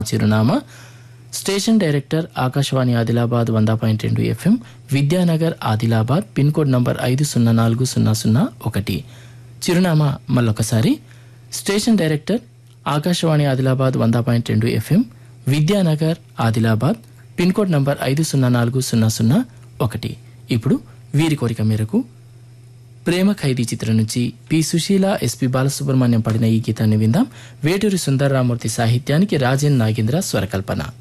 చిరునామా station director Akashvani Adilabad వంద పాయింట్ రెండు FM Vidyanagar Adilabad pin code number ఐదు సున్నా నాలుగు సున్నా సున్నా ఒకటి చిరునామా మళ్ళొకసారి స్టేషన్ డైరెక్టర్ ఆకాశవాణి ఆదిలాబాద్ వంద పాయింట్ రెండు FM Vidyanagar Adilabad pin code number ఐదు సున్నా నాలుగు సున్నా సున్నా ఒకటి ఇప్పుడు వీరి కోరిక మేరకు ప్రేమ ఖైదీ చిత్రం నుంచి పి సుశీల ఎస్పి బాలసుబ్రహ్మణ్యం పడిన ఈ గీతాన్ని విందాం వేటూరి సుందరరామూర్తి సాహిత్యానికి రాజేన్ నాగేంద్ర స్వరకల్పన